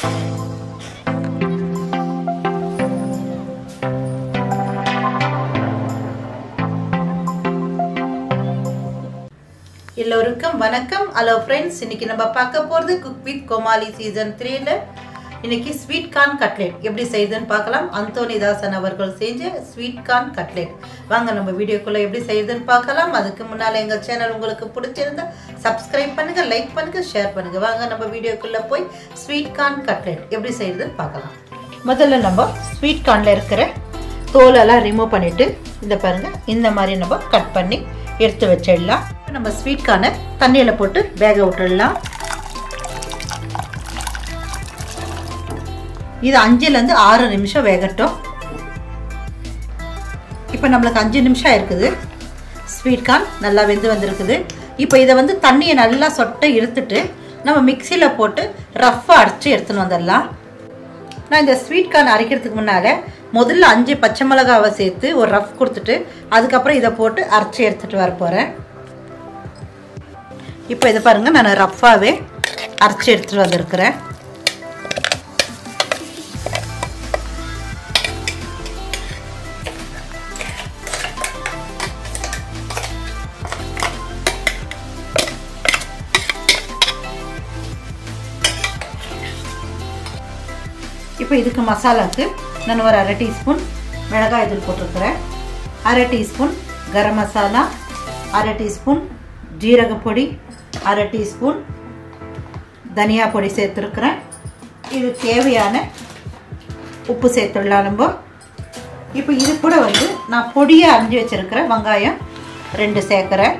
எல்லோருக்கும் வணக்கம் hello friends இன்னைக்கு நம்ம பார்க்க போகிறது குக் வித் கோமாளி சீசன் த்ரீல இன்னைக்கு ஸ்வீட் கார்ன் கட்லெட் எப்படி செய்யுதுன்னு பார்க்கலாம் அந்தோனி தாசன் அவர்கள் செஞ்ச ஸ்வீட் கார்ன் கட்லெட் வாங்க நம்ம வீடியோக்குள்ள எப்படி செய்யுதுன்னு பார்க்கலாம் அதுக்கு முன்னால் எங்கள் சேனல் உங்களுக்கு பிடிச்சிருந்தா சப்ஸ்கிரைப் பண்ணுங்க லைக் பண்ணுங்க ஷேர் பண்ணுங்க வாங்க நம்ம வீடியோக்குள்ள போய் ஸ்வீட் கார்ன் கட்லெட் எப்படி செய்யுதுன்னு பார்க்கலாம் முதல்ல நம்ம ஸ்வீட் கார்னில் இருக்கிற தோலெல்லாம் ரிமூவ் பண்ணிட்டு இந்த பாருங்க இந்த மாதிரி நம்ம கட் பண்ணி எடுத்து வச்சிடலாம் நம்ம ஸ்வீட் கார்னை தண்ணியில் போட்டு வேக விட்டுடலாம் இது அஞ்சுலேருந்து ஆறு நிமிஷம் வேகட்டும் இப்போ நம்மளுக்கு அஞ்சு நிமிஷம் இருக்குது ஸ்வீட் கார்ன் நல்லா வெந்து வந்திருக்குது இப்போ இதை வந்து தண்ணியை நல்லா சொட்டை இழுத்துட்டு நம்ம மிக்சியில் போட்டு ரஃப்பாக அரைச்சி எடுத்துன்னு வந்துடலாம் நான் இந்த ஸ்வீட் கார்ன் அரைக்கிறதுக்கு முன்னால் முதல்ல அஞ்சு பச்சை மிளகாவை சேர்த்து ஒரு ரஃப் கொடுத்துட்டு அதுக்கப்புறம் இதை போட்டு அரைச்சி எடுத்துகிட்டு வர போகிறேன் இப்போ இதை பாருங்கள் நான் ரஃப்பாகவே அரைச்சி எடுத்துகிட்டு வந்திருக்கிறேன் இப்போ இதுக்கு மசாலாவுக்கு நான் ஒரு அரை டீஸ்பூன் மிளகாய் தூள் போட்டிருக்கிறேன் அரை டீஸ்பூன் கரம் மசாலா அரை டீஸ்பூன் ஜீரகப்பொடி அரை டீஸ்பூன் தனியா பொடி சேர்த்துருக்குறேன் இது தேவையான உப்பு சேர்த்துடலாம் நம்ம இப்போ இது கூட வந்து நான் பொடியாக அரிஞ்சு வச்சுருக்கிறேன் வெங்காயம் ரெண்டு சேர்க்குறேன்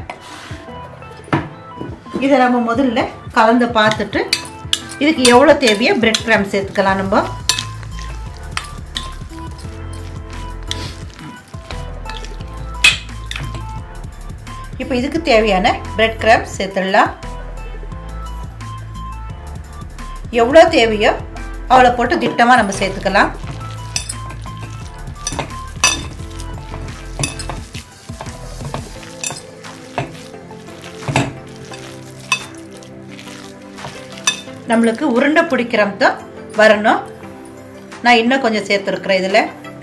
இதை நம்ம முதல்ல கலந்து பார்த்துட்டு இதுக்கு எவ்வளோ தேவையோ பிரெட் கிராம் சேர்த்துக்கலாம் நம்ம இப்போ இதுக்கு தேவையான பிரெட் கிராம் சேர்த்துடலாம் எவ்வளோ தேவையோ அவ்வளோ போட்டு திட்டமாக நம்ம சேர்த்துக்கலாம் நம்மளுக்கு உருண்டை பிடிக்கிறோம் தான் வரணும் நான் இன்னும் கொஞ்சம் சேர்த்துருக்குறேன் இதில்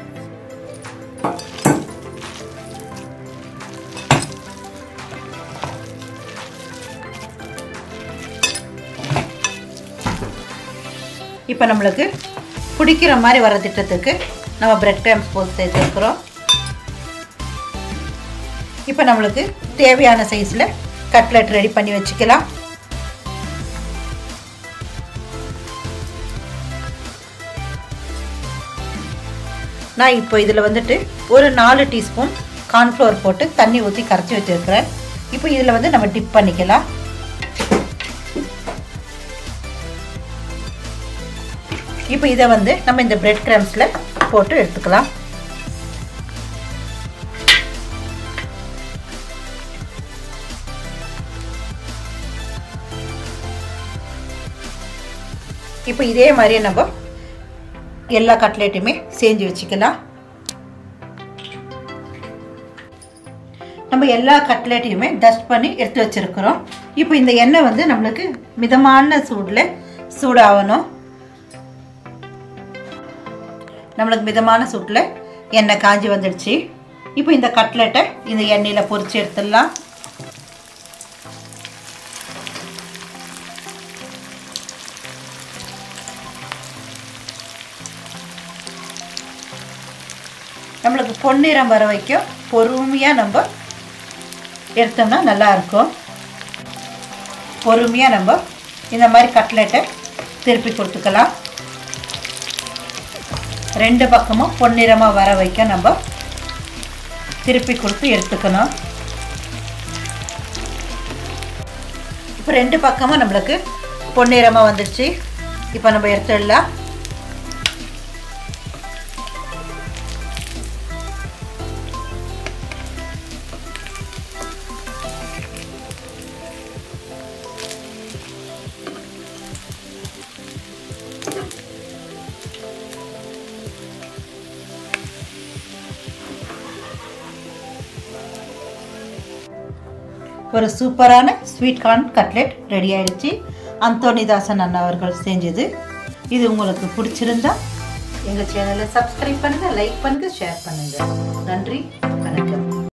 இப்போ நம்மளுக்கு பிடிக்கிற மாதிரி வர திட்டத்துக்கு நம்ம பிரெட் கிராம்ஸ் போட்டு சேர்த்துருக்குறோம் இப்போ நம்மளுக்கு தேவையான சைஸில் கட்லெட் ரெடி பண்ணி வச்சுக்கலாம் நான் இப்போ இதில் வந்துட்டு ஒரு நாலு டீஸ்பூன் கார்ன்ஃப்ளவர் போட்டு தண்ணி ஊற்றி கரைச்சி வச்சுருக்கிறேன் இப்போ இதில் வந்து நம்ம டிப் பண்ணிக்கலாம் இப்போ இதை வந்து நம்ம இந்த பிரெட் கிரம்ஸில் போட்டு எடுத்துக்கலாம் இப்போ இதே மாதிரியே நம்ம எல்லா கட்லெட்டுமே செஞ்சு வச்சுக்கலாம் நம்ம எல்லா கட்லெட்டையுமே டஸ்ட் பண்ணி எடுத்து வச்சுருக்குறோம் இப்போ இந்த எண்ணெய் வந்து நம்மளுக்கு மிதமான சூடில் சூடாகணும் நம்மளுக்கு மிதமான சூட்டில் எண்ணெய் காஞ்சி வந்துடுச்சு இப்போ இந்த கட்லெட்டை இந்த எண்ணெயில் பொரிச்சு எடுத்துடலாம் நம்மளுக்கு பொன்னிறம் வர வைக்கும் பொறுமையாக நம்ம எடுத்தோம்னா நல்லாயிருக்கும் பொறுமையாக நம்ம இந்த மாதிரி கட்லெட்டை திருப்பி கொடுத்துக்கலாம் ரெண்டு பக்கமும் பொன்னிறமாக வர வைக்க நம்ம திருப்பி கொடுத்து எடுத்துக்கணும் இப்போ ரெண்டு பக்கமும் நம்மளுக்கு பொன்னிறமாக வந்துடுச்சு இப்போ நம்ம எடுத்துடலாம் ஒரு சூப்பரான ஸ்வீட் கார்ன் கட்லெட் ரெடி ஆயிடுச்சு அந்தோனிதாசன் அண்ணா அவர்கள் செஞ்சது இது உங்களுக்கு பிடிச்சிருந்தா எங்கள் சேனலை சப்ஸ்கிரைப் பண்ணுங்கள் லைக் பண்ணுங்கள் ஷேர் பண்ணுங்கள் நன்றி வணக்கம்